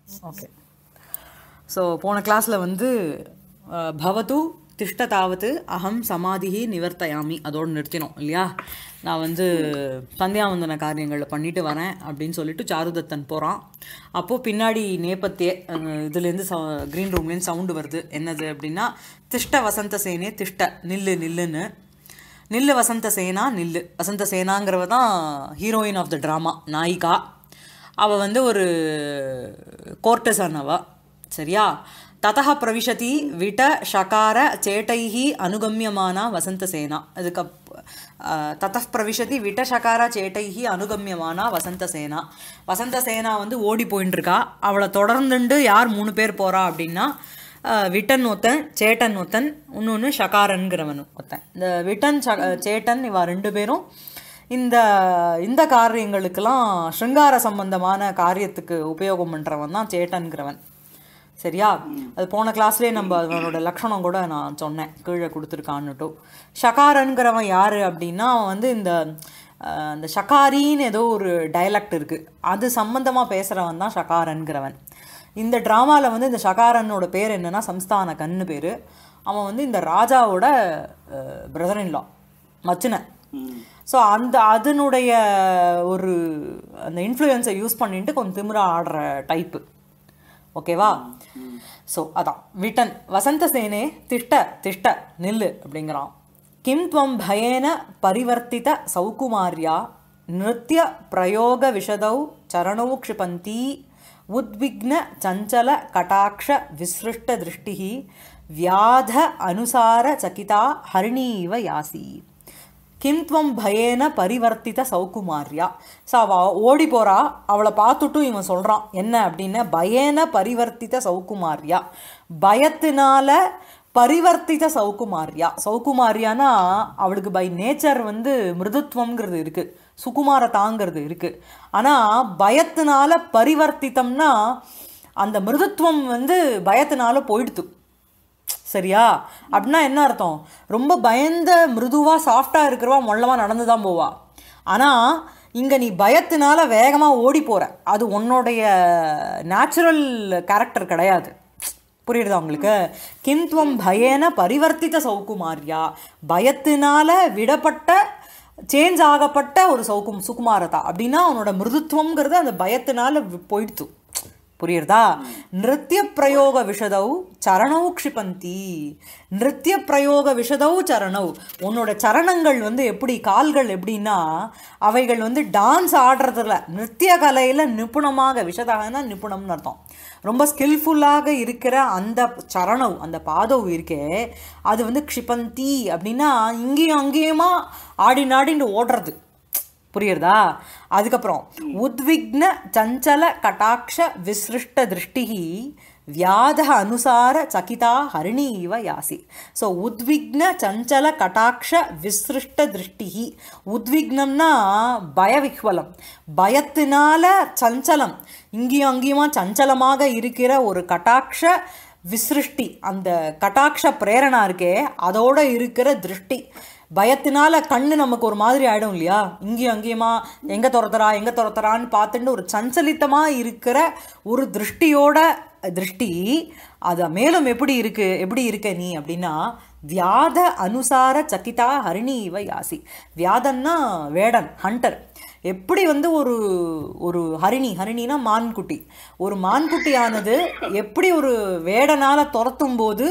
Okay so போன கிளாஸில் வந்து அஹ், பவது திஷ்ட தாவது அகம் சமாதிஹி நிவர்த்தயாமி அதோடு நிறுத்தினோம் இல்லையா நான் வந்து சந்தியாவந்தன காரியங்களை பண்ணிட்டு வரேன் அப்படின்னு சொல்லிட்டு சாருதத்தன் போகிறான் அப்போது பின்னாடி நேபத்திய அஹ், இதுலேருந்து ச க்ரீன் ரூம்லேருந்து சவுண்டு வருது என்னது அப்படின்னா திஷ்ட வசந்த சேனே திஷ்ட நில்லு நில்லுன்னு நில்லு வசந்த சேனா நில்லு வசந்த சேனாங்கிறவ தான் ஹீரோயின் ஆஃப் த ட்ராமா நாயிகா அவள் வந்து ஒரு கோர்டசன் அவ சரியா ததः பிரவிஷதி விட ஷகார சேட்டைஹி அனுகமியமானா வசந்த சேனா அதுக்கு தத்தः பிரவிஷதி விட ஷகார சேட்டைஹி அனுகமியமானா வசந்த சேனா வசந்த சேனா வந்து ஓடி போயின்னு இருக்கா அவளை தொடர்ந்துண்டு யார் மூணு பேர் போறா அப்படின்னா அஹ், விட்டன் ஒருத்தன் சேட்டன் ஒருத்தன் இன்னொன்று ஷகாரன்கிறவன் ஒருத்தன் இந்த விட்டன் ச சேட்டன் இவா ரெண்டு பேரும் இந்த இந்த காரியங்களுக்கெல்லாம் ஸ்ருங்கார சம்பந்தமான காரியத்துக்கு உபயோகம் பண்ணுறவன் தான் சேட்டன்கிறவன் சரியா அது போன கிளாஸ்லேயே நம்ம அவனோட லக்ஷணம் கூட நான் சொன்னேன் கீழே கொடுத்துருக்கான்னுட்டும் ஷகாரன்கிறவன் யார் அப்படின்னா அவன் வந்து இந்த அஹ், இந்த ஷகாரின்னு ஏதோ ஒரு டயலக்ட் இருக்குது அது சம்மந்தமாக பேசுகிறவன் தான் ஷகாரன்கிறவன் இந்த ட்ராமாவில் வந்து இந்த ஷகாரனோட பேர் என்னன்னா சம்ஸ்தான கண்ணு பேர் அவன் வந்து இந்த ராஜாவோட பிரதர் இன்லா மச்சின ஸோ அந்த அதனுடைய ஒரு அந்த இன்ஃப்ளூயன்ஸை யூஸ் பண்ணிட்டு கொஞ்சம் திமிரா ஆடுற டைப்பு ஓகேவா ஸோ அதான் விட்டன் வசந்த சேனே திஷ்ட திஷ்ட நில்லு அப்படிங்கிறான் கிம் துவம் பயேன பரிவர்த்தித சௌகுமாரியா நிருத்திய பிரயோக விஷதௌ சரணௌ க்ஷிபந்தி உத்விக்ன சஞ்சல கடாக்ஷ விசிருஷ்ட திருஷ்டி வியாத அனுசார சகிதா ஹரிணீவ யாசி கிம் துவம் பயேன பரிவர்த்தித சௌகுமாரியா ஸோ அவள் ஓடி போறா அவளை பார்த்துட்டும் இவன் சொல்கிறான் என்ன அப்படின்னா பயேன பரிவர்த்தித சௌகுமாரியா பயத்தினால பரிவர்த்தித சௌகுமாரியா சௌகுமாரியானா அவளுக்கு பை நேச்சர் வந்து மிருதுத்வம்ங்கிறது இருக்குது சுகுமாரதாங்கிறது இருக்குது ஆனால் பயத்தினால பரிவர்த்தித்தம்னா அந்த மிருதுத்வம் வந்து பயத்தினால போயிடுத்து சரியா அப்படின்னா என்ன அர்த்தம் ரொம்ப பயந்த மிருதுவா சாஃப்டா இருக்கிறவா மொல்லமா நடந்து தான் போவா ஆனா இங்க நீ பயத்தினால வேகமா ஓடி போற அது உன்னுடைய நேச்சுரல் கேரக்டர் கிடையாது புரியுதா உங்களுக்கு கிம்துவம் பயேன பரிவர்த்தித சௌகுமாரியா பயத்தினால விடப்பட்ட சேஞ்ச் ஆகப்பட்ட ஒரு சௌகும் சுகுமாரதா அப்படின்னா அவனோட மிருதுத்துவம்ங்கிறது அந்த பயத்தினால வி- போயிடுத்து புரியுறதா நிருத்திய பிரயோக விஷதௌ சரணௌ க்ஷிபந்தி நிருத்திய பிரயோக விஷதௌ சரணௌ உன்னோட சரணங்கள் வந்து எப்படி கால்கள் எப்படின்னா அவைகள் வந்து டான்ஸ் ஆடுறதுல நிருத்திய கலையில் நிபுணமாக விஷதாகனா நிபுணம்னு அர்த்தம் ரொம்ப ஸ்கில்ஃபுல்லாக இருக்கிற அந்த சரணவ் அந்த பாதவ் இருக்கே அது வந்து க்ஷிபந்தி அப்படின்னா இங்கேயும் அங்கேயுமா ஆடி நாடின்னு ஓடுறது புரியுறதா அதுக்கப்புறம் உத்விக்ன சஞ்சல கட்டாட்ச விசிருஷ்ட திருஷ்டிகி வியாத அனுசார சகிதா ஹரிணி இவ யாசி ஸோ உத்விக்ன சஞ்சல கட்டாட்ச விசிருஷ்ட திருஷ்டிகி உத்விக்னம்னா பயவிஹ்வலம் பயத்தினால சஞ்சலம் இங்கேயும் அங்கேயுமா சஞ்சலமாக இருக்கிற ஒரு கட்டாட்ச விசிருஷ்டி அந்த கட்டாட்ச பிரேரணா இருக்கே அதோட இருக்கிற திருஷ்டி பயத்தினால கண்ணு நமக்கு ஒரு மாதிரி ஆயிடும் இல்லையா இங்கேயும் அங்கேயுமா எங்க துரத்துறா எங்க துரத்துறான்னு பார்த்துட்டு ஒரு சஞ்சலித்தமா இருக்கிற ஒரு திருஷ்டியோட திருஷ்டி அது மேலும் எப்படி இருக்கு எப்படி இருக்க நீ அப்படின்னா வியாத அனுசார சகிதா ஹரிணி இவ யாசி வியாதன்னா வேடன் ஹண்டர் எப்படி வந்து ஒரு ஒரு ஹரிணி ஹரிணினா மான்குட்டி ஒரு மான்குட்டியானது எப்படி ஒரு வேடனால துரத்தும் போது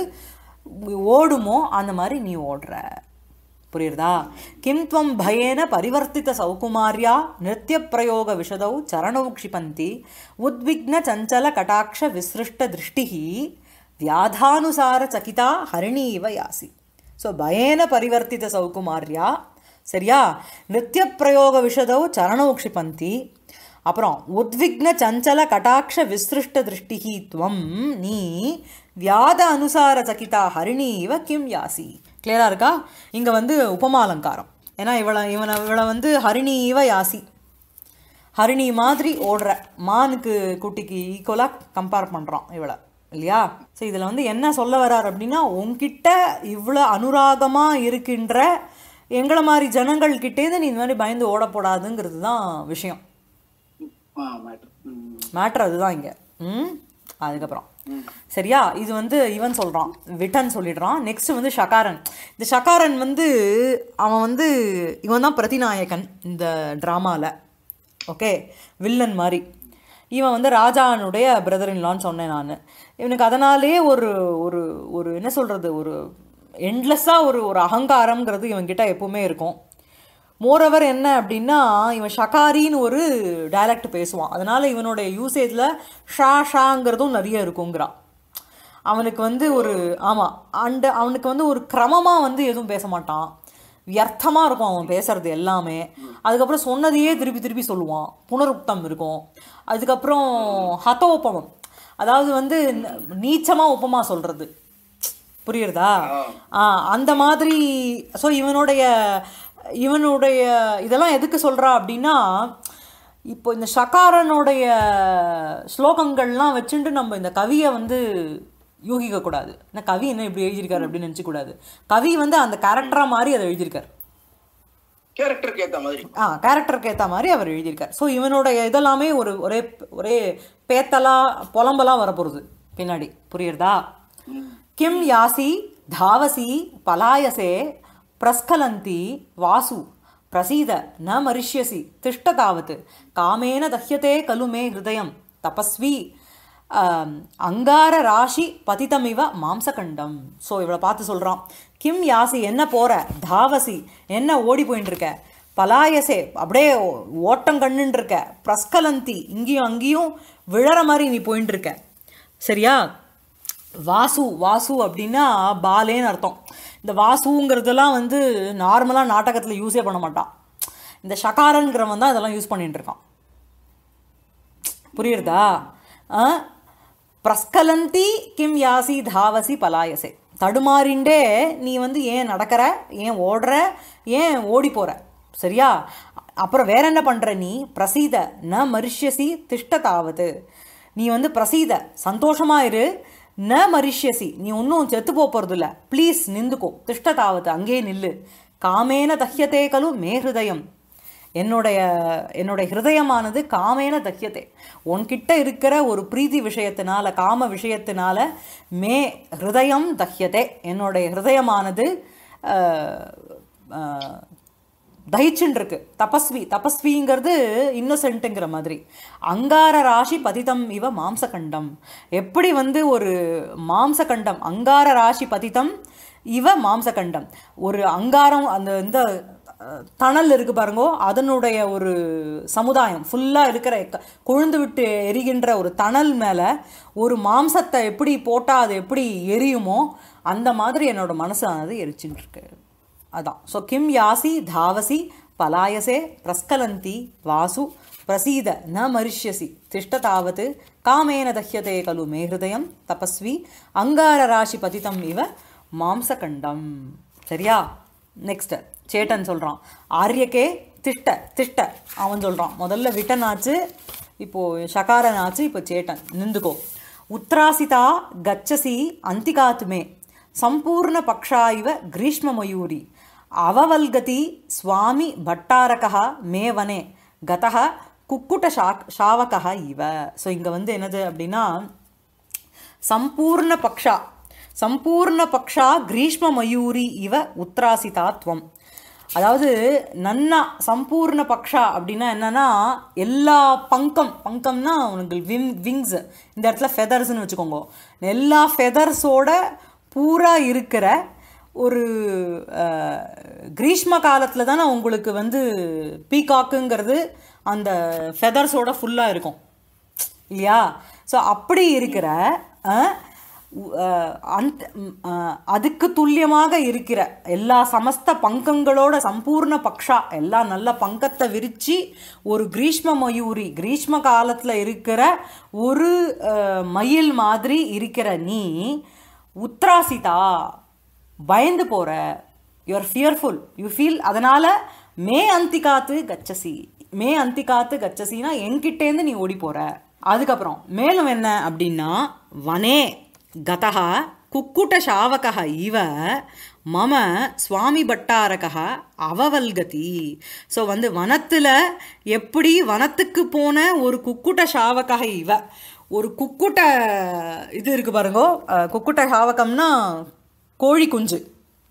ஓடுமோ அந்த மாதிரி நீ ஓடுற புரியுறதா கிம் துவம் பயேன பரிவர்த்தித சௌகுமாரியா நிருத்திய பிரயோக விஷதௌ சரணௌ க்ஷிபந்தி உத்விக்ன சஞ்சல கட்டாட்ச விசிருஷ்ட திருஷ்டிஹி வியாதானுசார சகிதா ஹரிணி இவ யாசி ஸோ பயேன பரிவர்த்தித சௌகுமாரியா சரியா நிருத்திய பிரயோக விஷதௌ சரணௌ க்ஷிபந்தி அப்புறம் உத்விக்ன சஞ்சல கட்டாட்ச விசிருஷ்ட திருஷ்டிஹி துவம் நீ வியாத அனுசார சகிதா ஹரிணி இவ கிம் யாசி கிளியரா இருக்கா இங்க வந்து உபமாலங்காரம் ஏன்னா இவளை இவனை இவளை வந்து ஹரிணி இவ யாசி ஹரிணி மாதிரி ஓடுற மானுக்கு குட்டிக்கு ஈக்குவலாக கம்பேர் பண்ணுறான் இவளை இல்லையா ஸோ இதில் வந்து என்ன சொல்ல வர்றார் அப்படின்னா உன்கிட்ட இவ்வளோ அனுராகமாக இருக்கின்ற எங்களை மாதிரி ஜனங்கள் கிட்டேருந்து நீ இந்த மாதிரி பயந்து ஓடப்படாதுங்கிறது தான் விஷயம் மேட்ரு மேட்ரு அதுதான் இங்கே ம் அதுக்கப்புறம் சரியா இது வந்து இவன் சொல்கிறான் விட்டன் சொல்லிடுறான் நெக்ஸ்ட் வந்து ஷகாரன் இந்த ஷகாரன் வந்து அவன் வந்து இவன் தான் பிரதிநாயகன் இந்த ட்ராமாவில் ஓகே வில்லன் மாதிரி இவன் வந்து ராஜானுடைய பிரதர் இன்லான்னு சொன்னேன் நான் இவனுக்கு அதனாலேயே ஒரு ஒரு ஒரு என்ன சொல்கிறது ஒரு எண்ட்லெஸ்ஸாக ஒரு ஒரு அகங்காரம்ங்கிறது இவன்கிட்ட எப்பவுமே இருக்கும் மோரோவர் என்ன அப்படின்னா இவன் ஷகாரின்னு ஒரு டயலக்ட் பேசுவான் அதனால் இவனுடைய யூசேஜில் ஷா ஷாங்கிறதும் நிறைய இருக்குங்கிறான் அவனுக்கு வந்து ஒரு ஆமாம் அண்ட் அவனுக்கு வந்து ஒரு கிரமமாக வந்து எதுவும் பேச மாட்டான் வியர்த்தமாக இருக்கும் அவன் பேசுறது எல்லாமே அதுக்கப்புறம் சொன்னதையே திருப்பி திருப்பி சொல்லுவான் புனருக்தம் இருக்கும் அதுக்கப்புறம் ஹதோபமம் அதாவது வந்து நீச்சமாக உப்பமா சொல்கிறது புரியுறதா ஆ அந்த மாதிரி ஸோ இவனுடைய இவனுடைய இதெல்லாம் எதுக்கு சொல்கிறா அப்படின்னா இப்போ இந்த ஷகாரனுடைய ஸ்லோகங்கள்லாம் வச்சுட்டு நம்ம இந்த கவியை வந்து யூகிக்கக்கூடாது இந்த கவி என்ன இப்படி எழுதியிருக்காரு அப்படின்னு நினச்சிக்கூடாது கவி வந்து அந்த கேரக்டராக மாதிரி அதை எழுதியிருக்காரு கேரக்டருக்கு ஏத்த மாதிரி ஆ கேரக்டருக்கு ஏற்ற மாதிரி அவர் எழுதியிருக்கார் ஸோ இவனுடைய இதெல்லாமே ஒரு ஒரே ஒரே பேத்தலா புலம்பலா வரப்போகுது பின்னாடி புரியுறதா கிம் யாசி தாவசி பலாயசே பிரஸ்கலந்தி வாசு பிரசீத ந மரிஷ்யசி திஷ்ட தாவத் காமேன தஹ்யதே கலு மே ஹிருதயம் தபஸ்வி ஆம், அங்கார ராசி பதிதமிவ மாம்சகண்டம் ஸோ இவளை பார்த்து சொல்கிறான் கிம் யாசி என்ன போற தாவசி என்ன ஓடி போயின்னு இருக்க பலாயசே அப்படியே ஓட்டம் கண்ணுன்னு இருக்க பிரஸ்கலந்தி இங்கேயும் அங்கேயும் விழற மாதிரி நீ போயின்னு இருக்க சரியா வாசு வாசு அப்படின்னா பாலேன்னு அர்த்தம் இந்த வாசுங்கிறதெல்லாம் வந்து நார்மலாக நாடகத்தில் யூஸே பண்ண மாட்டான் இந்த ஷகாரன்கிறவன் தான் இதெல்லாம் யூஸ் பண்ணிட்டு இருக்கான் புரியுறதா ஆ? பிரஸ்கலந்தி கிம் யாசி தாவசி பலாயசே தடுமாறிண்டே நீ வந்து ஏன் நடக்கிற ஏன் ஓடுற ஏன் ஓடி போற சரியா அப்புறம் வேற என்ன பண்ற நீ பிரசீத ந மரிஷ்யசி திஷ்ட தாவது நீ வந்து பிரசீத சந்தோஷமா இரு ந மரிஷ்யசி நீ ஒன்றும் செத்து போக போகிறதில்ல ப்ளீஸ் நிந்துக்கோ திஷ்ட தாவது அங்கேயே நில்லு காமேன தஹ்யத்தே கலு மே ஹிருதயம் என்னுடைய என்னுடைய ஹிருதயமானது காமேன தக்கியத்தை உன்கிட்ட இருக்கிற ஒரு பிரீதி விஷயத்தினால காம விஷயத்தினால மே ஹிருதயம் தக்கியதே என்னுடைய ஹிருதயமானது அஹ், அஹ், தகிச்சுன்னு இருக்கு தபஸ்வி தபஸ்விங்கிறது இன்னோசென்ட்டுங்கிற மாதிரி அங்கார ராசி பதிதம் இவ மாம்சகண்டம் எப்படி வந்து ஒரு மாம்சகண்டம் அங்கார ராசி பதிதம் இவ மாம்சகண்டம் ஒரு அங்காரம் அந்த இந்த அஹ், தணல் இருக்கு பாருங்கோ அதனுடைய ஒரு சமுதாயம் ஃபுல்லாக இருக்கிற க- கொழுந்து விட்டு எரிகின்ற ஒரு தணல் மேலே ஒரு மாம்சத்தை எப்படி போட்டால் அது எப்படி எரியுமோ அந்த மாதிரி என்னோட மனசானது எரிச்சுட்டு இருக்கு அதான் ஸோ கிம் யாசி தாவசி பலாயசே பிரஸ்கலந்தி வாசு பிரசீத ந மரிஷ்யசி திஷ்ட தாவத் காமேன தஹ்யதே கலு மே ஹிருதயம் தபஸ்வி அங்கார ராசி பதிதம் இவ மாம்சகண்டம் சரியா நெக்ஸ்ட் சேட்டன் சொல்கிறான் ஆரியக்கே திஷ்ட திஷ்ட அவன் சொல்கிறான் முதல்ல விட்டன் ஆச்சு இப்போது ஷகாரன் ஆச்சு இப்போ சேட்டன் நிந்துக்கோ உத்ராசிதா கச்சசி அந்திகாத் மே சம்பூர்ண பக்ஷா இவ கிரீஷ்மமயூரி அவவல்கதி சுவாமி பட்டாரகா மே வனே கதः குக்குட்ட ஷாக் ஷாவகः இவ ஸோ இங்கே வந்து என்னது அப்படின்னா சம்பூர்ண பக்ஷா சம்பூர்ண பக்ஷா கிரீஷ்ம மயூரி இவ உத்ராசிதாத்வம் அதாவது நன்னா சம்பூர்ண பக்ஷா அப்படின்னா என்னன்னா எல்லா பங்கம் பங்கம்னா உனக்கு விங் விங்ஸ் இந்த இடத்துல ஃபெதர்ஸ்னு வச்சுக்கோங்க எல்லா ஃபெதர்ஸோட பூரா இருக்கிற ஒரு அஹ், கிரீஷ்ம காலத்தில் தானே உங்களுக்கு வந்து பீகாக்குங்கிறது அந்த ஃபெதர்ஸோட ஃபுல்லாக இருக்கும் இல்லையா ஸோ அப்படி இருக்கிற அஹ், உ- அஹ், அந்த ம், அஹ், அதுக்கு துல்லியமாக இருக்கிற எல்லா சமஸ்த பங்கங்களோட சம்பூர்ண பக்ஷா எல்லா நல்ல பங்கத்தை விரிச்சு ஒரு கிரீஷ்ம மயூரி கிரீஷ்ம காலத்தில் இருக்கிற ஒரு அஹ், மயில் மாதிரி இருக்கிற நீ உத்ராசிதா பயந்து போற யூஆர் ஃபியர்ஃபுல் யூ ஃபீல் அதனால மே அந்திகாத்து கச்சசி மே அந்திகாத்து கச்சசினா என்கிட்டேருந்து நீ ஓடி போற அதுக்கப்புறம் மேலும் என்ன அப்படின்னா வனே கதா குக்குட்ட சாவகா இவ மம சுவாமி பட்டாரகா அவவல்கதி ஸோ வந்து வனத்தில் எப்படி வனத்துக்கு போன ஒரு குக்குட்ட சாவகா இவ ஒரு குக்குட்ட இது இருக்கு பாருங்க அஹ், குக்குட்ட சாவகம்னா கோழி குஞ்சு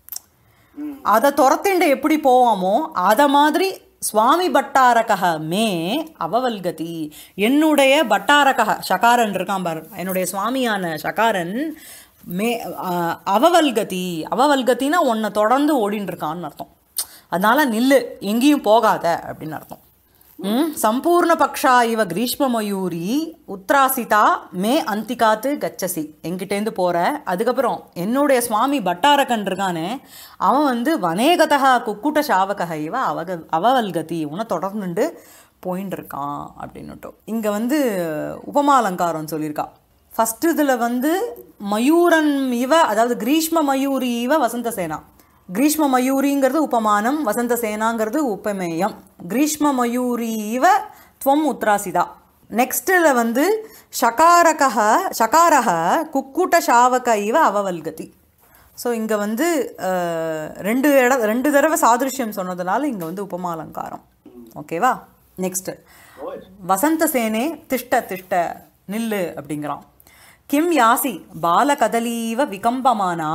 அதை துரத்திண்டு எப்படி போவாமோ அதை மாதிரி சுவாமி பட்டாரகः மே அவவல்கதி என்னுடைய பட்டாரகः ஷகாரன் இருக்கான் பாரு என்னுடைய சுவாமியான ஷகாரன் மே அஹ், அவவல்கதி அவவல்கத்தினா உன்னை தொடர்ந்து ஓடின்னு இருக்கான்னு அர்த்தம் அதனால நில்லு எங்கேயும் போகாத அப்படின்னு அர்த்தம் ம் சம்பூர்ண பக்ஷா இவ கிரீஷ்ம மயூரி உத்ராசிதா மே அந்திகாத்து கச்சசி என்கிட்டேருந்து போற அதுக்கப்புறம் என்னுடைய சுவாமி பட்டாரகன் இருக்கானே அவன் வந்து வனேகதா குக்குட்ட சாவகக இவ அவக அவவல்கதி உன தொடர்ந்துண்டு போயின்னு இருக்கான் அப்படின்னுட்டு இங்கே வந்து உபமாலங்காரம் சொல்லியிருக்கா ஃபஸ்ட்டு இதில் வந்து மயூரன் இவ அதாவது கிரீஷ்ம மயூரி இவ வசந்த சேனா கிரீஷ்ம மயூரிங்கிறது உபமானம் வசந்த சேனாங்கிறது உபமேயம் கிரீஷ்ம மயூரி இவ துவம் உத்ராசிதா நெக்ஸ்ட்டில் வந்து ஷகாரக ஷகாரக குக்குட்ட சாவக இவ அவவல்கதி ஸோ இங்கே வந்து அஹ், ரெண்டு இட ரெண்டு தடவை சாதிருஷ்யம் சொன்னதுனால இங்கே வந்து உபமாலங்காரம் ஓகேவா நெக்ஸ்ட்டு வசந்த சேனே திஷ்ட திஷ்ட நில்லு அப்படிங்கிறான் கிம் யாசி பாலகதலீவ விகம்பமானா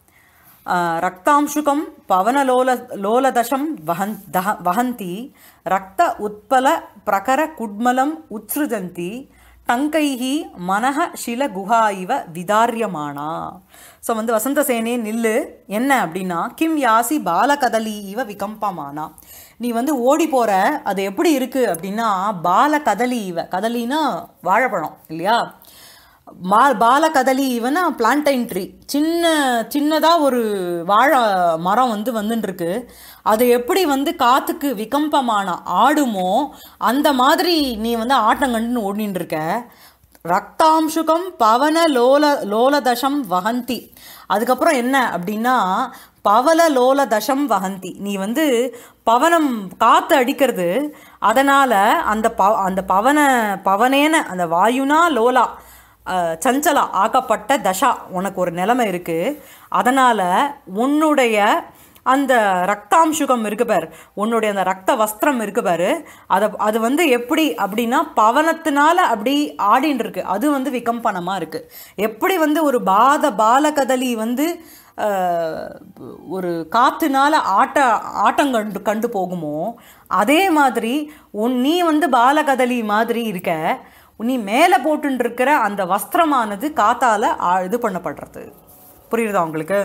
ஆஹ், ரக்தாம்சுகம் பவனலோல லோலதசம் வஹன் தஹ வஹந்தி ரக்த உத்பல பிரகர குட்மலம் உத்ஸ்ருஜந்தி டங்கைஹி மனஹ சில குஹா இவ விதாரியமானா ஸோ வந்து வசந்த சேனே நில்லு என்ன அப்படின்னா கிம் யாசி பாலகதலி இவ விகம்பமானா நீ வந்து ஓடி போற அது எப்படி இருக்கு அப்படின்னா பால கதலி இவ கதலினா வாழைப்பழம் இல்லையா மா பால கதலி இவனா பிளான்டைன் ட்ரீ சின்ன சின்னதாக ஒரு வாழை மரம் வந்து வந்துன்னு இருக்கு அது எப்படி வந்து காத்துக்கு விகம்பமான ஆடுமோ அந்த மாதிரி நீ வந்து ஆட்டங்கண்டுன்னு ஓடின்னு இருக்க ரக்தாம்சுகம் பவன லோல லோலதசம் வஹந்தி அதுக்கப்புறம் என்ன அப்படின்னா பவல லோல தசம் வஹந்தி நீ வந்து பவனம் காற்று அடிக்கிறது அதனால் அந்த ப அந்த பவன பவனேன அந்த வாயுனா லோலா அஹ், சஞ்சலா ஆக்கப்பட்ட தசா உனக்கு ஒரு நிலைமை இருக்குது அதனால் உன்னுடைய அந்த ரக்தாம்சுகம் இருக்கு பாரு உன்னுடைய அந்த ரத்த வஸ்திரம் இருக்கு பாரு அதை அது வந்து எப்படி அப்படின்னா பவனத்தினால அப்படி ஆடின்னு இருக்கு அது வந்து விகம்பனமாக இருக்கு எப்படி வந்து ஒரு பாத பாலகதலி வந்து அஹ், ஒரு காத்துனால ஆட்ட ஆட்டம் கண்டு கண்டு போகுமோ அதே மாதிரி உன் நீ வந்து பாலகதலி மாதிரி இருக்க நீ மேலே போட்டுன்னு இருக்கிற அந்த வஸ்திரமானது காத்தால ஆ- இது பண்ணப்படுறது புரியுதா உங்களுக்கு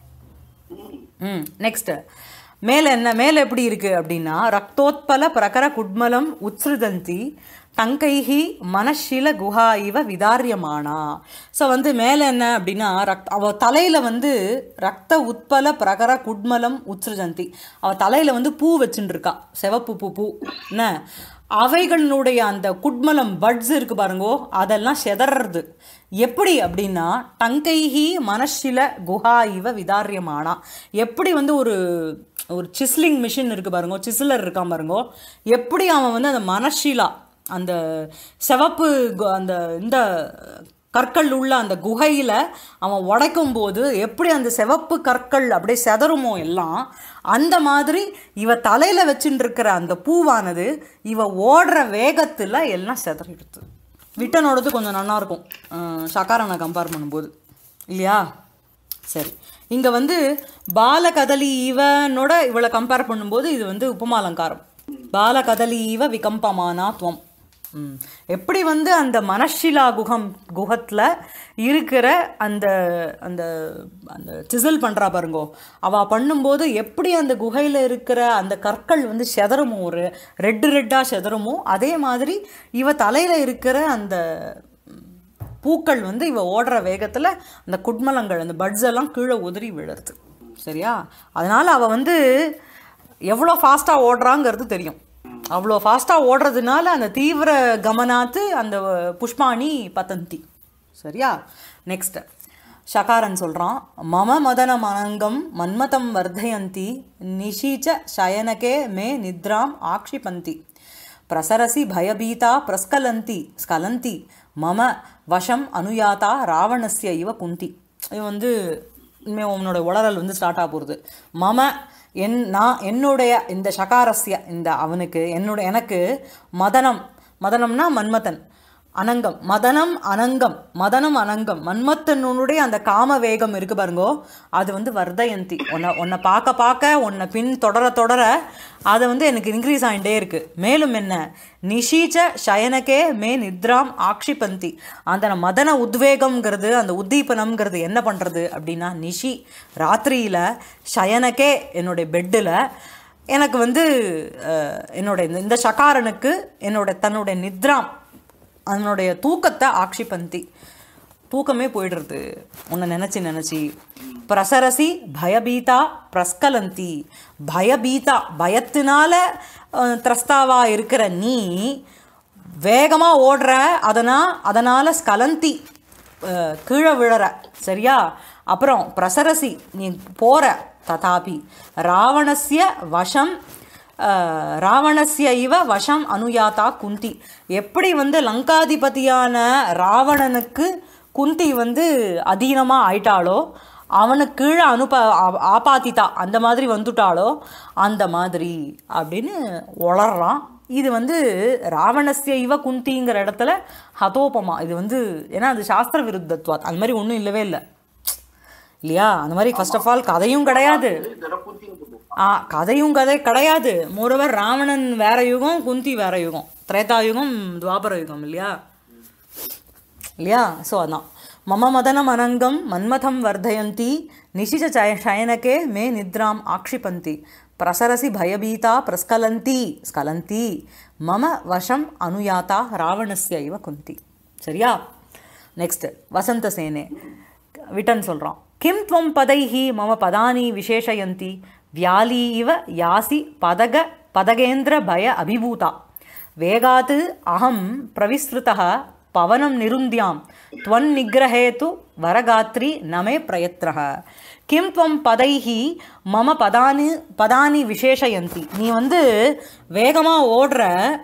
ம் நெக்ஸ்ட் மேலே என்ன மேலே எப்படி இருக்கு அப்படின்னா ரக்தோத்பல பிரகர குட்மலம் உத்ஸ்ருதந்தி டங்கைஹி மனஷில குஹா இவ விதாரியமானா ஸோ வந்து மேலே என்ன அப்படின்னா ரக் அவ தலையில் வந்து ரக்த உத்பல பிரகர குட்மலம் உத்ஸ்ருஜந்தி அவ தலையில் வந்து பூ வச்சுட்டு இருக்கா சிவப்பு பூ பூ என்ன அவைகளினுடைய அந்த குட்மலம் பட்ஸ் இருக்கு பாருங்கோ அதெல்லாம் செதறது எப்படி அப்படின்னா டங்கைஹி மனஷில குஹா இவ விதாரியமானா எப்படி வந்து ஒரு ஒரு சிஸ்லிங் மிஷின் இருக்கு பாருங்கோ சிஸ்லர் இருக்கான் பாருங்கோ எப்படி அவன் வந்து அந்த மனஷிலா அந்த சிவப்பு கு- அந்த இந்த கற்கள் உள்ள அந்த குகையில் அவன் உடைக்கும் போது எப்படி அந்த சிவப்பு கற்கள் அப்படியே செதறுமோ எல்லாம் அந்த மாதிரி இவ தலையில் வச்சுட்டு இருக்கிற அந்த பூவானது இவ ஓடுற வேகத்தில் எல்லாம் செதறிடுது விட்டனோடது கொஞ்சம் நல்லா இருக்கும் சக்காரனை கம்பேர் பண்ணும்போது இல்லையா சரி இங்கே வந்து பாலகதலி இவனோட இவளை கம்பேர் பண்ணும்போது இது வந்து உபமாலங்காரம் பாலகதலி இவ விகம்பமானா துவம் ம். எப்படி வந்து அந்த மனஷிலா குகம் குகத்தில் இருக்கிற அந்த அந்த அந்த சிசில் பண்ணுறா பாருங்கோ அவள் பண்ணும்போது எப்படி அந்த குகையில் இருக்கிற அந்த கற்கள் வந்து செதறுமோ ஒரு ரெட்டு ரெட்டாக செதறுமோ அதே மாதிரி இவ தலையில் இருக்கிற அந்த பூக்கள் வந்து இவ ஓடுற வேகத்தில் அந்த குட்மலங்கள் அந்த பட்ஸ் எல்லாம் கீழே உதறி விழுறது சரியா அதனால அவ வந்து எவ்வளோ ஃபாஸ்ட்டாக ஓடுறாங்கிறது தெரியும் அவ்வளோ ஃபாஸ்ட்டாக ஓடுறதுனால அந்த தீவிர கமனாத்து அந்த புஷ்பாணி பத்தந்தி சரியா நெக்ஸ்ட் ஷகாரன் சொல்கிறான் மம மதன மனங்கம் மன்மதம் வர்தயந்தி நிஷீச்ச சயனகே மே நித்ராம் ஆக்ஷிபந்தி பிரசரசி பயபீதா பிரஸ்கலந்தி ஸ்கலந்தி மம வசம் அனுயாதா ராவணஸ்ய இவ குந்தி இது வந்து இனிமே உன்னோட உளறல் வந்து ஸ்டார்ட் ஆக போகிறது மம என் நான் என்னுடைய இந்த ஷகாரஸ்ய இந்த அவனுக்கு என்னுடைய எனக்கு மதனம் மதனம்னா மன்மதன் அனங்கம் மதனம் அனங்கம் மதனம் அனங்கம் மன்மத்தனுடைய அந்த காம வேகம் இருக்கு பாருங்கோ அது வந்து வர்தயந்தி உன்னை உன்னை பார்க்க பார்க்க உன்னை பின் தொடர தொடர அது வந்து எனக்கு இன்க்ரீஸ் ஆகிட்டே இருக்கு மேலும் என்ன நிஷீச்ச சயனக்கே மே நித்ராம் ஆக்ஷிபந்தி அந்த மதன உத்வேகம்ங்கிறது அந்த உத்தீபனம்ங்கிறது என்ன பண்ணுறது அப்படின்னா நிஷி ராத்திரியில் சயனக்கே என்னுடைய பெட்டில் எனக்கு வந்து அஹ், என்னோட இந்த- இந்த சகாரனுக்கு என்னோட தன்னுடைய நித்ராம் அதனுடைய தூக்கத்தை ஆக்ஷிபந்தி தூக்கமே போயிடுறது உன்னை நினச்சி நினச்சி பிரசரசி பயபீதா பிரஸ்கலந்தி பயபீதா பயத்தினால அஹ், திரஸ்தாவா இருக்கிற நீ வேகமாக ஓடுற அதனா அதனால் ஸ்கலந்தி அஹ், கீழே விழற சரியா அப்புறம் பிரசரசி நீ போற ததாபி ராவணஸ்ய வசம் அஹ், ராவணஸ்ய இவ வசம் அனுயாதா குந்தி எப்படி வந்து லங்காதிபதியான ராவணனுக்கு குந்தி வந்து அதீனமாக ஆயிட்டாளோ அவனுக்கு கீழே அனுப்ப ஆ- ஆபாத்திதா அந்த மாதிரி வந்துட்டாளோ அந்த மாதிரி அப்படின்னு உளறான் இது வந்து ராவணஸ்ய இவ குந்திங்கிற இடத்துல ஹதோபமா இது வந்து ஏன்னா அது சாஸ்திர விருத்தத்வாத் அந்த மாதிரி ஒன்றும் இல்லவே இல்லை இல்லையா அந்த மாதிரி ஃபர்ஸ்ட் ஆஃப் ஆல் கதையும் கிடையாது இதெல்லாம் குந்தின்னு சொல்லுவோம் ஆ கதையும் கதை கிடையாது மோரோவர் ராவணன் வேற யுகம் குந்தி வேற யுகம் திரேதா யுகம் துவாபர யுகம் இல்லையா இல்லையா ஸோ அதான் மம மதனம் அனங்கம் மன்மதம் வர்தயந்தி நிஷிச்ச சய சயனக்கே மே நித்ராம் ஆக்ஷிபந்தி பிரசரசி பயபீதா பிரஸ்கலந்தி ஸ்கலந்தி மம வசம் அனுயாதா ராவணஸ்ய இவ குந்தி சரியா நெக்ஸ்ட் வசந்த சேனே விட்டன் சொல்கிறான் கிம் துவம் பதைஹி மம பதானி விசேஷயந்தி வியாலி இவ யாசி பதக பதகேந்திர பய அபிபூதா வேகாத் அகம் பிரவிஸ்ருதः பவனம் நிருந்தியாம் त्वन् निग्रहे तु वरगात्री न मे प्रयत्नः किं त्वं पदैः மம பதானி பதானி விசேஷயந்தி நீ வந்து வேகமாக ஓடுற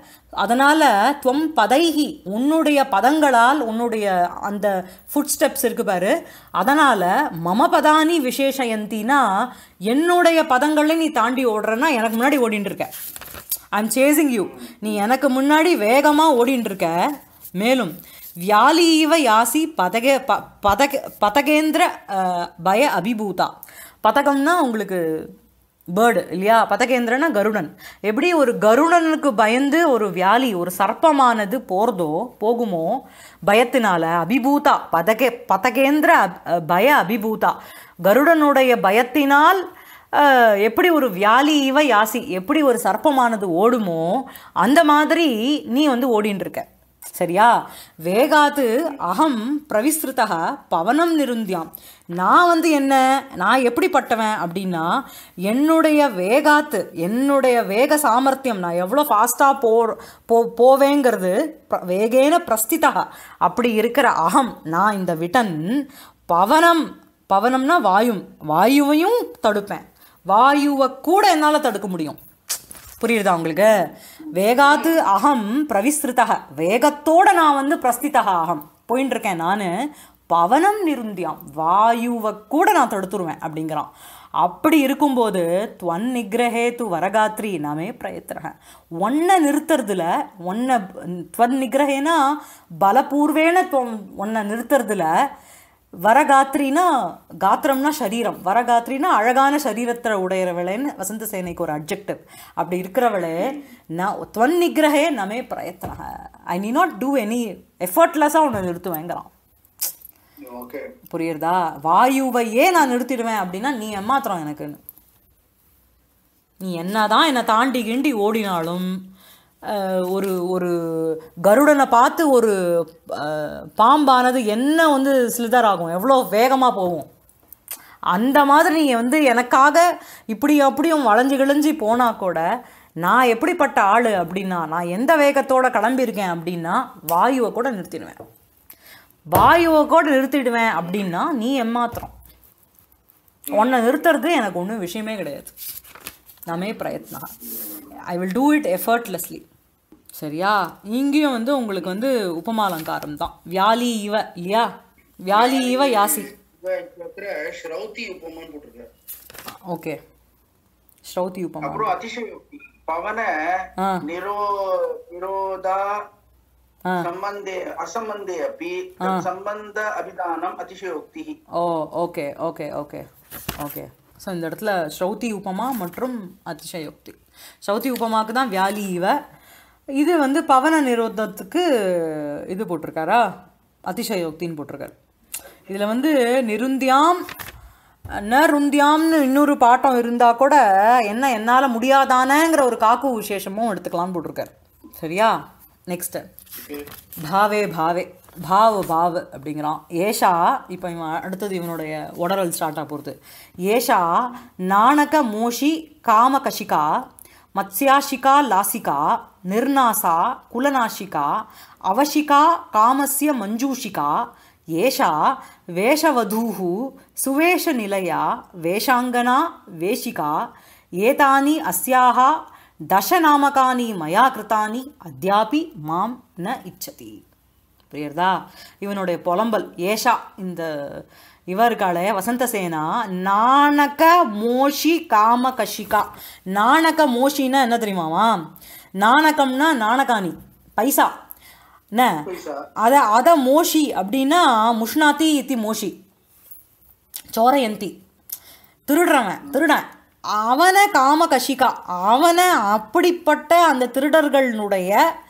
அதனால் துவம் பதைஹி உன்னுடைய பதங்களால் உன்னுடைய அந்த ஃபுட் ஸ்டெப்ஸ் இருக்கு பாரு அதனால் மம பதானி விசேஷயந்தினா என்னுடைய பதங்களை நீ தாண்டி ஓடுறன்னா எனக்கு முன்னாடி ஓடின்னு இருக்க ஐம் சேசிங் யூ நீ எனக்கு முன்னாடி வேகமாக ஓடின்னு இருக்க மேலும் வியாலீவ யாசி பதக ப பதக பதகேந்திர அஹ், பய அபிபூதா பதகம்னா உங்களுக்கு பேர்டு இல்லையா பதகேந்திரனா கருடன் எப்படி ஒரு கருடனுக்கு பயந்து ஒரு வியாலி ஒரு சர்ப்பமானது போகிறதோ போகுமோ பயத்தினால அபிபூதா பதகே பதகேந்திர அப்- பய அபிபூதா கருடனுடைய பயத்தினால் அஹ், எப்படி ஒரு வியாலி இவ யாசி எப்படி ஒரு சர்ப்பமானது ஓடுமோ அந்த மாதிரி நீ வந்து ஓடின்னு இருக்க சரியா வேகாத்து அகம் பிரவிஸ்ருதா பவனம் நிருந்தியாம் நான் வந்து என்ன நான் எப்படிப்பட்டவன் அப்படின்னா என்னுடைய வேகாத்து என்னுடைய வேக சாமர்த்தியம் நான் எவ்வளோ ஃபாஸ்ட்டாக போ போ போவேங்கிறது பிர- வேகேன பிரஸ்திதா அப்படி இருக்கிற அகம் நான் இந்த விட்டன் பவனம் பவனம்னா வாயும் வாயுவையும் தடுப்பேன் வாயுவை கூட என்னால் தடுக்க முடியும் புரியுதா உங்களுக்கு வேகாத்து அகம் பிரவிஸ்ருதக வேகத்தோட நான் வந்து பிரஸ்திதா அகம் போயின்னு இருக்கேன் நான் பவனம் நிருந்தியாம் வாயுவை கூட நான் தடுத்துருவேன் அப்படிங்கிறான் அப்படி இருக்கும்போது துவன் நிகிரகே து வரகாத்ரி நாமே பிரயத்திரக ஒன்றை நிறுத்துறதுல ஒன்றை துவன் நிகிரகேனா பலபூர்வேன துவம் ஒன்றை நிறுத்துறதுல வரகாத்ரினா காத்திரம்னா சரீரம் வரகாத்ரினா அழகான சரீரத்தை உடையறவளேன்னு வசந்த சேனைக்கு ஒரு அப்ஜெக்டிவ் அப்படி இருக்கிறவளே நான் துவன் நிகிரகே நமே பிரயத்தனக ஐ நீ நாட் டூ எனி எஃபர்ட்லெஸ்ஸாக உன்னை நிறுத்துவேங்கிறான் ஓகே புரியுறதா வாயுவையே நான் நிறுத்திடுவேன் அப்படின்னா நீ ஏமாத்திரம் எனக்குன்னு நீ என்னதான் என்னை தாண்டி கிண்டி ஓடினாலும் அஹ், ஒரு ஒரு கருடனை பார்த்து ஒரு அஹ், பாம்பானது என்ன வந்து ஸ்லிதர் ஆகும் எவ்வளோ வேகமாக போகும் அந்த மாதிரி நீ வந்து எனக்காக இப்படி அப்படியும் வளைஞ்சு கிழிஞ்சு போனா கூட நான் எப்படிப்பட்ட ஆள் அப்படின்னா நான் எந்த வேகத்தோட கிளம்பியிருக்கேன் அப்படின்னா வாயுவை கூட நிறுத்திடுவேன் வாயுவை கூட நிறுத்திடுவேன் அப்படின்னா நீ எம்மாத்திரம் உன்னை நிறுத்துறது எனக்கு ஒன்றும் விஷயமே கிடையாது நமே பிரயத்னா I will do it effortlessly சரியா இங்கேயும் வந்து உங்களுக்கு வந்து உபமாலங்காரம் தான் வியாலி இவ இல்லையா வியாலி இவ யாசி இப்ப இருக்கிற ஸ்ரௌதி உபமான்னு போட்டிருக்காரு ஓகே ஸ்ரௌதி உபமா அப்புறம் அதிசயோக்தி பவன ஆ. நிரோ நிரோதா सम्बन्धे असम्बन्धे अपि तत् सम्बन्ध अभिधानम् अतिशयोक्तिः oh okay okay okay okay so இந்த இடத்துல ஸ்ரௌதி உபமா மற்றும் அதிசயோக்தி ஸ்ரௌதி உபமாக்கு தான் வியாலி இவ இது வந்து பவன நிரோதத்துக்கு இது போட்டிருக்காரா அதிசயோக்தின்னு போட்டிருக்காரு இதில் வந்து நிருந்தியாம் ந ருந்தியாம்னு இன்னொரு பாட்டம் இருந்தால் கூட என்ன என்னால் முடியாதானேங்கிற ஒரு காக்கு விசேஷமும் எடுத்துக்கலாம்னு போட்டிருக்காரு சரியா நெக்ஸ்ட்டு பாவே பாவே பாவ் பாவ் அப்படிங்கிறான் ஏஷா இப்போ இவன் அடுத்தது இவனுடைய உடரல் ஸ்டார்ட் ஆக போகிறது ஏஷா நாணக மோஷி காம கஷிகா மத்ஸ்யாஷிகா லாசிகா நிர்நாசா குலநாஷிகா அவஷிகா காமஸ்ய மஞ்சூஷிகா ஏஷா வேஷவதூः சுவேஷநிலையா வேஷாங்கனா வேஷிகா ஏதானி அஸ்யாः தசநாமகானி மயா கிருத்தானி அத்யாபி மாம் ந இச்சதி புரியுறதா இவனுடைய புலம்பல் ஏஷா இந்த இவ இருக்காளே வசந்தசேனா நாணக மோஷி காம கஷிகா நாணக மோஷின்னா என்ன தெரியுமாமா நாணகம்னா நாணகானி பைசா என்ன पैसा அத அத மோஷி அப்படின்னா முஷ்ணாத்தி இத்தி மோஷி சோரயந்தி திருடுறவன் திருடன் அவனை காம கஷிகா அவனை அப்படிப்பட்ட அந்த திருடர்களுடைய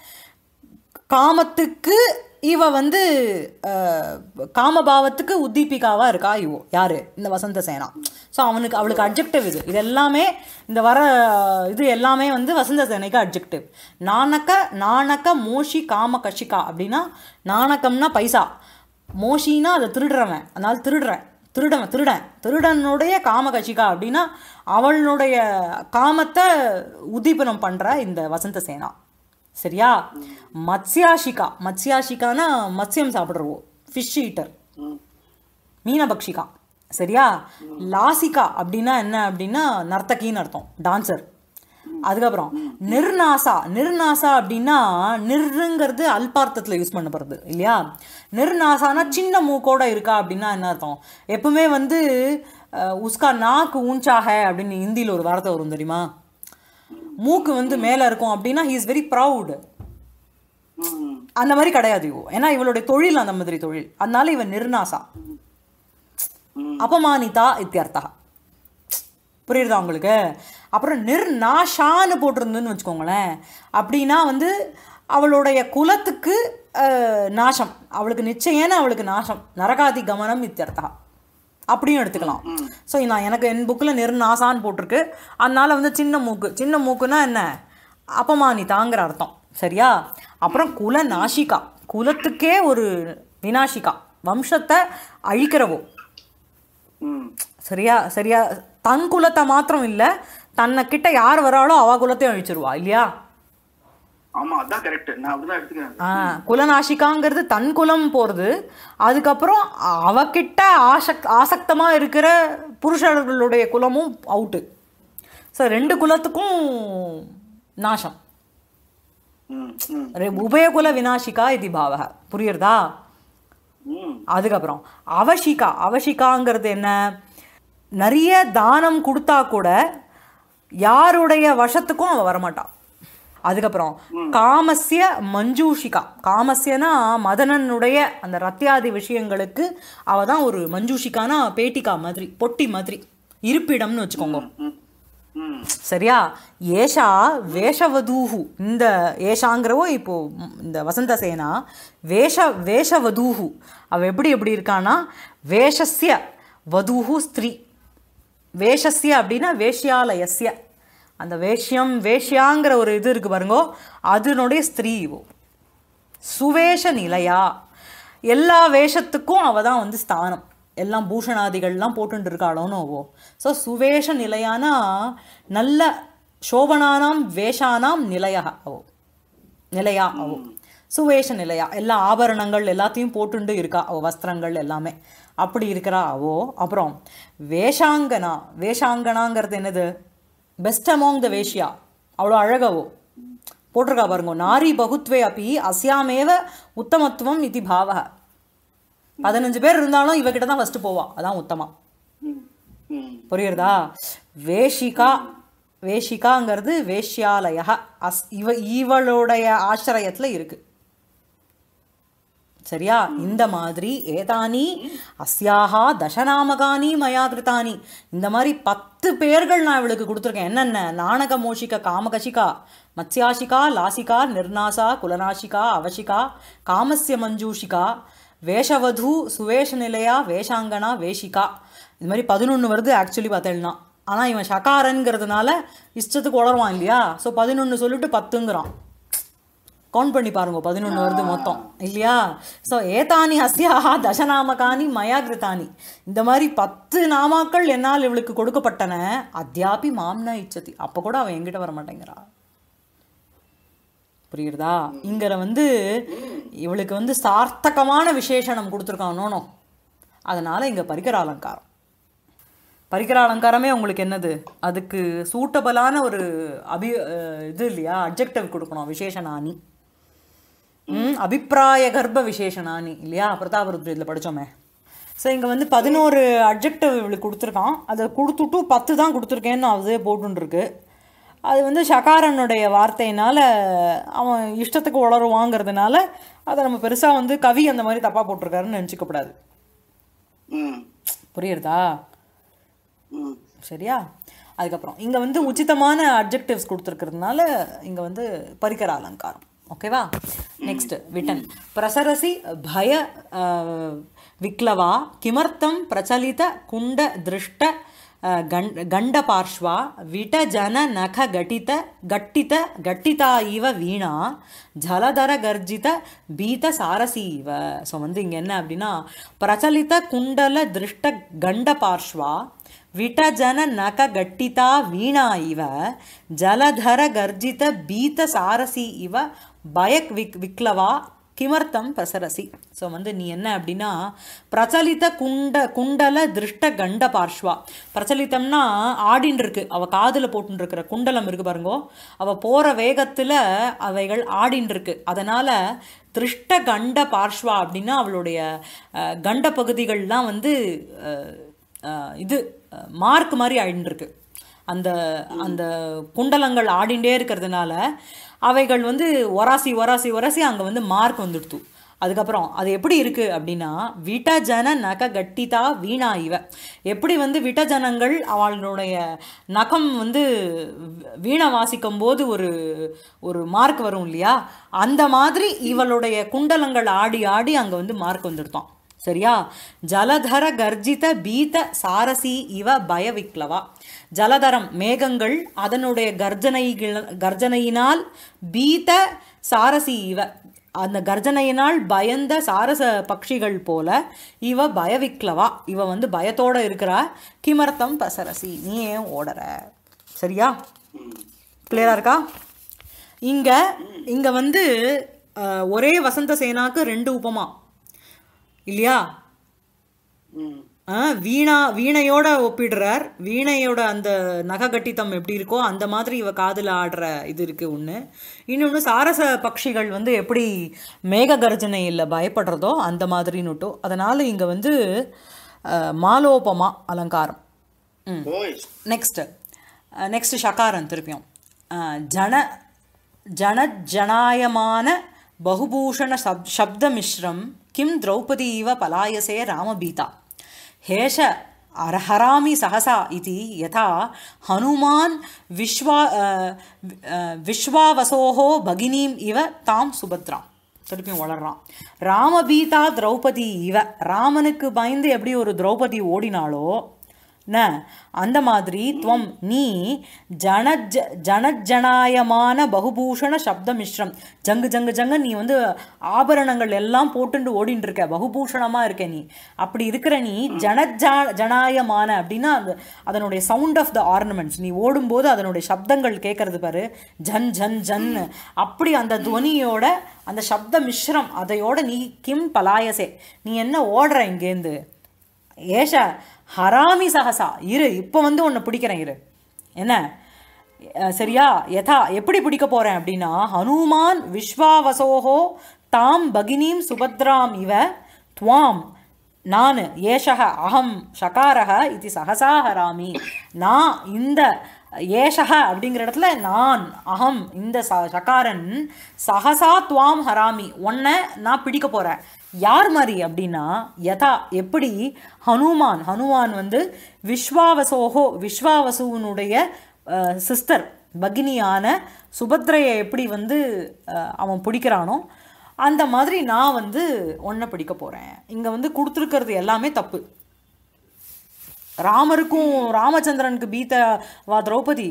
காமத்துக்கு இவ வந்து அஹ், காமபாவத்துக்கு உத்தீபிகாவா இருக்கா இவோ யாரு இந்த வசந்த சேனா ஸோ அவனுக்கு அவளுக்கு அப்ஜெக்டிவ் இது இது எல்லாமே இந்த வர அஹ், இது எல்லாமே வந்து வசந்த சேனைக்கு அப்ஜெக்டிவ் நாணக்க நாணக்க மோஷி காம கஷிகா அப்படின்னா நாணக்கம்னா பைசா மோஷினா அதை திருடுறவன் அதனால திருடுறேன் திருடவன் திருடன் திருடனுடைய காம கஷிகா அப்படின்னா அவளுடைய காமத்தை உதீபனம் பண்ற இந்த வசந்த சேனா சரியா மத்ஸ்யாஷிகா மத்ஸ்யாஷிகானா மத்ஸ்யம் சாப்பிட்றவோ ஃபிஷ் ஈட்டர் மீனபக்ஷிகா சரியா லாசிகா அப்படின்னா என்ன அப்படின்னா நர்த்தகின்னு அர்த்தம் டான்சர் அதுக்கப்புறம் நிர்நாசா நிர்நாசா அப்படின்னா நிர்ங்கிறது அல்பார்த்தத்தில் யூஸ் பண்ணப்படுறது இல்லையா நிர்நாசானா சின்ன மூக்கோட இருக்கா அப்படின்னா என்ன அர்த்தம் எப்பவுமே வந்து அஹ், உஸ்கா நாக்கு ஊஞ்சாக அப்படின்னு ஹிந்தியில் ஒரு வார்த்தை வரும் தெரியுமா மூக்கு வந்து மேலே இருக்கும் அப்படின்னா ஹி இஸ் வெரி ப்ரவுடு ம் அந்த மாதிரி கிடையாது இவோ ஏன்னா இவளுடைய தொழில் அந்த மாதிரி தொழில் அதனால இவன் நிர்நாசா ம். அபமானிதா இத்தியர்த்தா புரியுதா உங்களுக்கு அப்புறம் நிர்நாஷான்னு போட்டிருந்துன்னு வச்சுக்கோங்களேன் அப்படின்னா வந்து அவளுடைய குலத்துக்கு அஹ், நாசம் அவளுக்கு நிச்சயன அவளுக்கு நாசம் நரகாதி கமனம் இத்தியர்த்தா அப்படியும் எடுத்துக்கலாம் ஸோ நான் எனக்கு என் புக்கில் நிர்நாசான்னு போட்டிருக்கு அதனால வந்து சின்ன மூக்கு சின்ன மூக்குனா என்ன அபமானிதாங்கிற அர்த்தம் சரியா அப்புறம் குல நாசிகா குலத்துக்கே ஒரு வினாசிகா வம்சத்தை அழிக்கிறவோ ம் சரியா சரியா தன் குலத்தை மாத்திரம் இல்லை தன்னை கிட்ட யார் வராளோ அவ குலத்தையும் அழிச்சிருவா இல்லையா ஆமா அதான் கரெக்ட் நான் அப்படிதான் எடுத்துக்கிறேன் ஆ குலநாசிகாங்கிறது தன் குலம் போகிறது அதுக்கப்புறம் அவகிட்ட ஆசக் ஆசக்தமாக இருக்கிற புருஷர்களுடைய குலமும் அவுட்டு ஸோ ரெண்டு குலத்துக்கும் நாசம் ம் ம் ரெ- உபயகுல வினாசிகா இது பாவக புரியுறதா ம் அதுக்கப்புறம் அவசிகா அவசிகாங்கிறது என்ன நிறைய தானம் கொடுத்தா கூட யாருடைய வசத்துக்கும் அவ வரமாட்டான் அதுக்கப்புறம் காமஸ்ய மஞ்சூஷிகா காமஸ்யனா மதனனுடைய அந்த ரத்தியாதி விஷயங்களுக்கு அவ தான் ஒரு மஞ்சூஷிகானா பேட்டிகா மாதிரி பொட்டி மாதிரி இருப்பிடம்னு வச்சுக்கோங்க ம் ம் சரியா ஏஷா வேஷவதூஹு இந்த ஏஷாங்கிறவோ இப்போ ம், இந்த வசந்த சேனா வேஷ வேஷவதூஹு அவ எப்படி எப்படி இருக்கானா வேஷஸ்ய வதூஹு ஸ்திரீ வேஷஸ்ய அப்படின்னா வேஷ்யாலயஸ்ய அந்த வேஷ்யம் வேஷ்யாங்கிற ஒரு இது இருக்கு பாருங்கோ அதனுடைய ஸ்திரீ இவோ சுவேஷ நிலையா எல்லா வேஷத்துக்கும் அவ தான் வந்து ஸ்தானம் எல்லாம் பூஷணாதிகள்லாம் போட்டுட்டு இருக்காளோன்னு ஓ ஸோ சுவேஷ நிலையானா நல்ல சோபனானாம் வேஷானாம் நிலையா அவோ நிலையா அவோ சுவேஷ நிலையா எல்லா ஆபரணங்கள் எல்லாத்தையும் போட்டுண்டு இருக்கா அவ வஸ்திரங்கள் எல்லாமே அப்படி இருக்கிறா அவோ அப்புறம் வேஷாங்கனா வேஷாங்கனாங்கிறது என்னது பெஸ்ட் அமாங் த வேஷ்யா அவ்வளோ அழகவோ போட்டிருக்கா பாருங்க நாரி பகுத்வே அப்பி அஸ்யாமேவ உத்தமத்துவம் இது பாவக பதினஞ்சு பேர் இருந்தாலும் இவகிட்ட தான் ஃபர்ஸ்ட் போவா அதான் உத்தமா ம் ம் புரியுறதா வேஷிகா வேஷிகாங்கிறது வேஷ்யாலய அஸ் இவ இவளுடைய ஆசிரயத்தில் இருக்கு சரியா இந்த மாதிரி ஏதானி அஸ்யாஹா தசநாமகானி மயா கிருதானி இந்த மாதிரி பத்து பேர்கள் நான் இவளுக்கு கொடுத்துருக்கேன் என்னென்ன நாணக மோஷிக காமகசிகா மத்யாசிகா லாசிகா நிர்நாசா குலநாசிகா அவசிகா காமஸ்ய மஞ்சூஷிகா வேஷவது சுவேஷ நிலையா வேஷாங்கனா வேஷிகா இது மாதிரி பதினொன்று வருது ஆக்சுவலி பார்த்தேன்னா ஆனால் இவன் ஷகாரன்கிறதுனால இஷ்டத்துக்கு உளருவான் இல்லையா ஸோ பதினொன்று சொல்லிட்டு பத்துங்கிறான் கவுண்ட் பண்ணி பாருங்க பதினொன்று வருது மொத்தம் இல்லையா ஸோ ஏதானி அஸ்யாஹா தசநாமகானி மயா கிருதானி இந்த மாதிரி பத்து நாமாக்கள் என்னால் இவளுக்கு கொடுக்கப்பட்டன அத்தியாபி மாம்னா இச்சதி அப்போ கூட அவன் என்கிட்ட வர மாட்டேங்கிறா புரியுறதா இங்கிற வந்து இவளுக்கு வந்து சார்த்தகமான விசேஷணம் கொடுத்துருக்கான் நோனோ அதனால இங்க பரிகர அலங்காரம் பரிகர அலங்காரமே உங்களுக்கு என்னது அதுக்கு சூட்டபலான ஒரு அபி அஹ் இது இல்லையா அப்ஜெக்டிவ் கொடுக்கணும் விசேஷனானி ம் அபிப்பிராய கர்ப்ப விசேஷனானி இல்லையா பிரதாபருத்ரியில் படிச்சோமே ஸோ இங்கே வந்து பதினோரு அப்ஜெக்டிவ் இவளுக்கு கொடுத்துருக்கான் அதை கொடுத்துட்டு பத்து தான் கொடுத்துருக்கேன்னு அதே போட்டுருக்கு அது வந்து ஷகாரனுடைய வார்த்தையினால அவன் இஷ்டத்துக்கு உளருவாங்கிறதுனால அதை நம்ம பெருசாக வந்து கவி அந்த மாதிரி தப்பாக போட்டிருக்காருன்னு நினச்சிக்கப்படாது ம் புரியுறதா ம் சரியா அதுக்கப்புறம் இங்கே வந்து உச்சிதமான அப்ஜெக்டிவ்ஸ் கொடுத்துருக்கிறதுனால இங்கே வந்து பரிகர அலங்காரம் ஓகேவா நெக்ஸ்ட் விட்டன் பிரசரசி பய அஹ், விக்லவா கிமர்த்தம் பிரச்சலித குண்ட திருஷ்ட அஹ், கண் கண்டபார்ஷ்வா விடஜன நக கட்டித கட்டித கட்டிதா இவ வீணா ஜலதர கர்ஜித பீத சாரசி இவ ஸோ வந்து இங்கே என்ன அப்படின்னா பிரச்சலித குண்டல திருஷ்ட கண்டபார்ஷ்வா ವಿಟಜನ ನಕ ಗಟ್ಟಿತಾ ವೀಣಾ ಇವ ಜಲಧರ ಗರ್ಜಿತ ಬೀತ ಸಾರಸಿ ಇವ பயக் விக் விக்லவா கிமர்த்தம் பிரசரசி ஸோ வந்து நீ என்ன அப்படின்னா பிரச்சலித குண்ட குண்டல திருஷ்ட கண்ட பார்ஷ்வா பிரச்சலிதம்னா ஆடின்னு இருக்கு அவ காதில் போட்டுன்னு இருக்கிற குண்டலம் இருக்கு பாருங்கோ அவ போற வேகத்துல அவைகள் ஆடின்னு இருக்கு அதனால திருஷ்ட கண்ட பார்ஷ்வா அப்படின்னா அவளுடைய அஹ், கண்ட பகுதிகள்லாம் வந்து அஹ், அஹ், இது மார்க் மாதிரி ஆயின்னு இருக்கு அந்த அந்த குண்டலங்கள் ஆடிண்டே இருக்கிறதுனால அவைகள் வந்து ஒராசி ஒராசி ஒராசி அங்கே வந்து மார்க் வந்துடுத்து அதுக்கப்புறம் அது எப்படி இருக்கு அப்படின்னா விட்டஜன நக கட்டிதா வீணா இவ எப்படி வந்து விட்டஜனங்கள் அவளுடைய நகம் வந்து வீணை வாசிக்கும் போது ஒரு ஒரு மார்க் வரும் இல்லையா அந்த மாதிரி இவளுடைய குண்டலங்கள் ஆடி ஆடி அங்கே வந்து மார்க் வந்துடுத்தான் சரியா ஜலதர கர்ஜித பீத சாரசி இவ பயவிக்லவா ஜலதரம் மேகங்கள் அதனுடைய கர்ஜனைகள் கர்ஜனையினால் பீத சாரசி இவ அந்த கர்ஜனையினால் பயந்த சாரச பட்சிகள் போல இவ பயவிக்லவா இவ வந்து பயத்தோட இருக்கிறா கிமர்த்தம் பசரசி நீ ஏன் ஓடற சரியா கிளியரா இருக்கா இங்க இங்க வந்து அஹ், ஒரே வசந்த சேனாக்கு ரெண்டு உபமா இல்லையா ம் ஆ, வீணா வீணையோட ஒப்பிடுறார் வீணையோட அந்த நககட்டித்தம் எப்படி இருக்கோ அந்த மாதிரி இவ காதில் ஆடுற இது இருக்கு ஒன்று இன்னொன்று சாரச பட்சிகள் வந்து எப்படி மேக கர்ஜனையில் பயப்படுறதோ அந்த மாதிரின்னுட்டோ அதனால இங்கே வந்து ஆ, மாலோபமா அலங்காரம் ம் ஓய் நெக்ஸ்ட் நெக்ஸ்ட் ஷகாரம் திருப்பியும் அஹ், ஜன ஜனஜனாயமான பகுபூஷண சப் சப்தமிஸ்ரம் கிம் திரௌபதி இவ பலாயசே ராமபீதா ஹேஷ அரஹராமி சகசா இது யதா ஹனுமான் விஸ்வா அஹ், வி- அஹ், விஸ்வாவசோஹோ பகினீம் இவ தாம் சுபத்ராம் திருப்பியும் வளர்றான் ராமபீதா திரௌபதி இவ ராமனுக்கு பயந்து எப்படி ஒரு திரௌபதி ஓடினாளோ ந அந்த மாதிரி துவம் நீ ஜனஜ ஜனஜனாயமான பகுபூஷண சப்த மிஸ்ரம் ஜங்கு ஜங்கு ஜங்கு நீ வந்து ஆபரணங்கள் எல்லாம் போட்டுண்டு ஓடின்னு இருக்க பகுபூஷணமா இருக்க நீ அப்படி இருக்கிற நீ ஜனஜா ஜனாயமான அப்படின்னா அந்த அதனுடைய சவுண்ட் ஆஃப் த ஆர்னமெண்ட்ஸ் நீ ஓடும்போது அதனுடைய சப்தங்கள் கேட்கறது பாரு ஜன் ஜன் ஜன் அப்படி அந்த துவனியோட அந்த சப்த மிஸ்ரம் அதையோட நீ கிம் பலாயசே நீ என்ன ஓடுற இங்கேருந்து ஏஷ ஹராமி சகசா இரு இப்போ வந்து உன்னை பிடிக்கிறேன் இரு என்ன அஹ் சரியா யதா எப்படி பிடிக்க போறேன் அப்படின்னா ஹனுமான் விஸ்வாவசோஹோ தாம் பகினீம் சுபத்ராம் இவ துவாம் நான் ஏஷக அகம் ஷகாரக இது சகசா ஹராமி நான் இந்த ஏஷக அப்படிங்கிற இடத்துல நான் அகம் இந்த ச சகாரன் சகசா துவாம் ஹராமி உன்னை நான் பிடிக்க போகிறேன் யார் மாதிரி அப்படின்னா யதா எப்படி ஹனுமான் ஹனுமான் வந்து விஸ்வாவசோஹோ விஸ்வாவசுவனுடைய சிஸ்டர் பகினியான சுபத்ரையை எப்படி வந்து அஹ், அவன் பிடிக்கிறானோ அந்த மாதிரி நான் வந்து ஒன்றை பிடிக்க போகிறேன் இங்கே வந்து கொடுத்துருக்கிறது எல்லாமே தப்பு ராமருக்கும் ராமச்சந்திரனுக்கு பீத்த வா திரௌபதி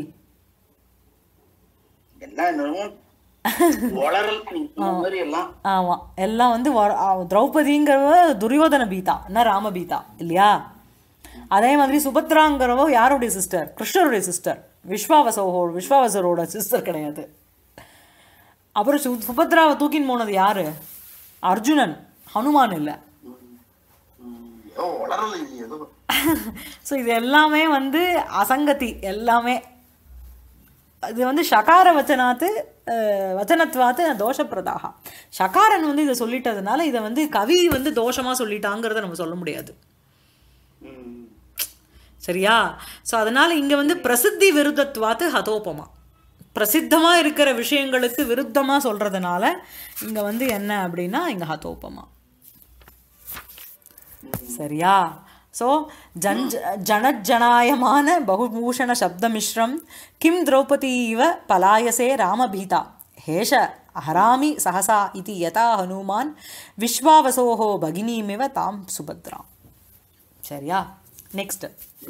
எல்லாம் என்னமோ வளரல் இந்த மாதிரி எல்லாம் ஆமாம் எல்லாம் வந்து வர- ஆ, திரௌபதிங்கிறவ துரியோதன பீதா என்ன ராம பீதா இல்லையா அதே மாதிரி சுபத்ராங்கிறவோ யாருடைய சிஸ்டர் கிருஷ்ணருடைய சிஸ்டர் விஸ்வாவசோஹோ விஸ்வாவசரோட சிஸ்டர் கிடையாது அப்புறம் சு சுபத்ராவை தூக்கின்னு போனது யாரு அர்ஜுனன் ஹனுமான் இல்லை ம், ஏதோ வளரல் இது ஏதோ ஸோ இது எல்லாமே வந்து அசங்கதி எல்லாமே இது வந்து ஷகார வச்சனாத்து அஹ், வச்சனத்வாத்து தோஷப்பிரதாக ஷகாரன் வந்து இதை சொல்லிட்டதுனால இதை வந்து கவி வந்து தோஷமாக சொல்லிட்டாங்கிறத நம்ம சொல்ல முடியாது ம், சரியா ஸோ அதனால இங்கே வந்து பிரசித்தி விருத்தத்வாத்து ஹதோபமா பிரசித்தமாக இருக்கிற விஷயங்களுக்கு விருத்தமாக சொல்கிறதுனால இங்கே வந்து என்ன அப்படின்னா இங்கே ஹதோபமா சரியா ஸோ ஜன் ஜனஜனாயமான பகுபூஷண சப்தமிஸ்ரம் கிம் திரௌபதி இவ பலாயசே ராமபீதா ஹேஷ ஹராமி சஹசா இது யதா ஹனுமான் விஸ்வாவசோஹோ பகினீமிவ தாம் சுபத்ராம் சரியா நெக்ஸ்ட்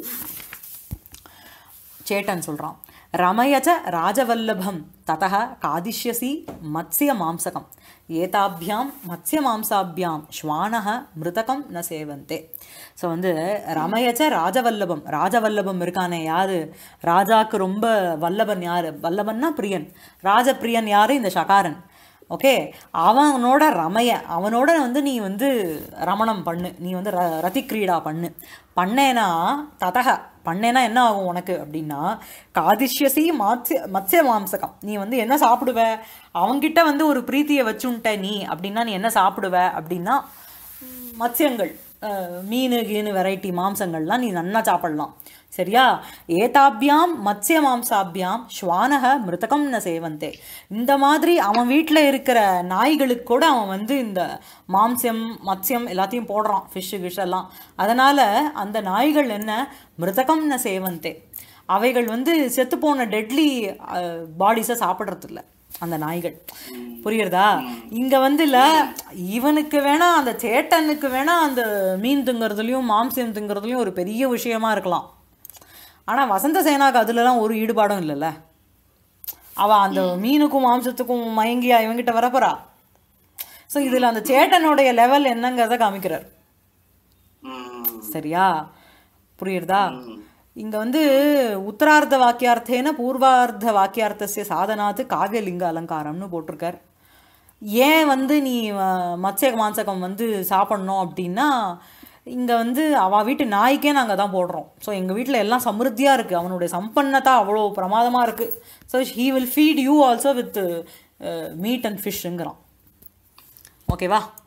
சேட்டன் சொல்கிறான் ரமயச்ச ராஜவல்லபம் ததः காதிஷ்யசி மத்ஸ்ய மாம்சகம் ஏதாபியாம் மத்ஸ்ய மாம்சாபியாம் ஸ்வானः மிருதகம் ந சேவந்தே ஸோ வந்து ரமயச்ச ராஜவல்லபம் ராஜவல்லபம் இருக்கானே யாரு ராஜாக்கு ரொம்ப வல்லபன் யாரு வல்லபன்னா பிரியன் ராஜபிரியன் யாரு இந்த சகாரன் ஓகே அவனோட ரமய அவனோட வந்து நீ வந்து ரமணம் பண்ணு நீ வந்து ர ரதிக்ரீடா பண்ணு பண்ணேனா ததக பண்ணேனா என்ன ஆகும் உனக்கு அப்படின்னா காதிஷ்யசி மாத்ய மத்ஸ்ய மாம்சகம் நீ வந்து என்ன சாப்பிடுவ அவங்கிட்ட வந்து ஒரு பிரீத்தியை வச்சுன்ட்ட நீ அப்படின்னா நீ என்ன சாப்பிடுவ அப்படின்னா ம், மத்ஸ்யங்கள் அஹ், மீன் கீனு வெரைட்டி மாம்சங்கள்லாம் நீ நன்னா சாப்பிடலாம் சரியா ஏதாபியாம் மத்ஸ்ய மாம்சாபியாம் ஸ்வானக மிருதகம் ந சேவந்தே இந்த மாதிரி அவன் வீட்டில் இருக்கிற நாய்களுக்கு கூட அவன் வந்து இந்த மாம்சம் மத்ஸ்யம் எல்லாத்தையும் போடுறான் ஃபிஷ்ஷு கிஷ் எல்லாம் அதனால் அந்த நாய்கள் என்ன மிருதகம் ந சேவந்தே அவைகள் வந்து செத்துப்போன டெட்லி பாடிஸை சாப்பிட்றதில்ல அந்த நாய்கள் புரியுறதா இங்க வந்து இல்ல இவனுக்கு வேணா அந்த சேட்டனுக்கு வேணா அந்த மீன் திங்கிறதுலயும் மாம்சம் திங்கிறதுலயும் ஒரு பெரிய விஷயமா இருக்கலாம் ஆனா வசந்த சேனாக்கு அதுலலாம் ஒரு ஈடுபாடும் இல்லைல்ல அவ அந்த மீனுக்கும் மாம்சத்துக்கும் மயங்கியா இவங்கிட்ட வரப்போறா ஸோ இதுல அந்த சேட்டனுடைய லெவல் என்னங்கிறத காமிக்கிறார் ம், சரியா புரியுறதா இங்க வந்து உத்தரார்த்த வாக்கியார்த்தேன பூர்வார்த்த வாக்கியார்த்தசிய சாதனாத்து காவியலிங்க அலங்காரம்னு போட்டிருக்கார் ஏன் வந்து நீ அஹ், மத்ஸ்ய மாம்சகம் வந்து சாப்பிடணும் அப்படின்னா இங்கே வந்து அவ வீட்டு நாய்க்கே நாங்கள் தான் போடுறோம் ஸோ எங்கள் வீட்டில் எல்லாம் சமிருத்தியாக இருக்குது அவனுடைய சம்பன்னதா அவ்வளோ பிரமாதமாக இருக்குது so he will feed you also with meat and ஃபிஷ்ங்கிறான் ஓகேவா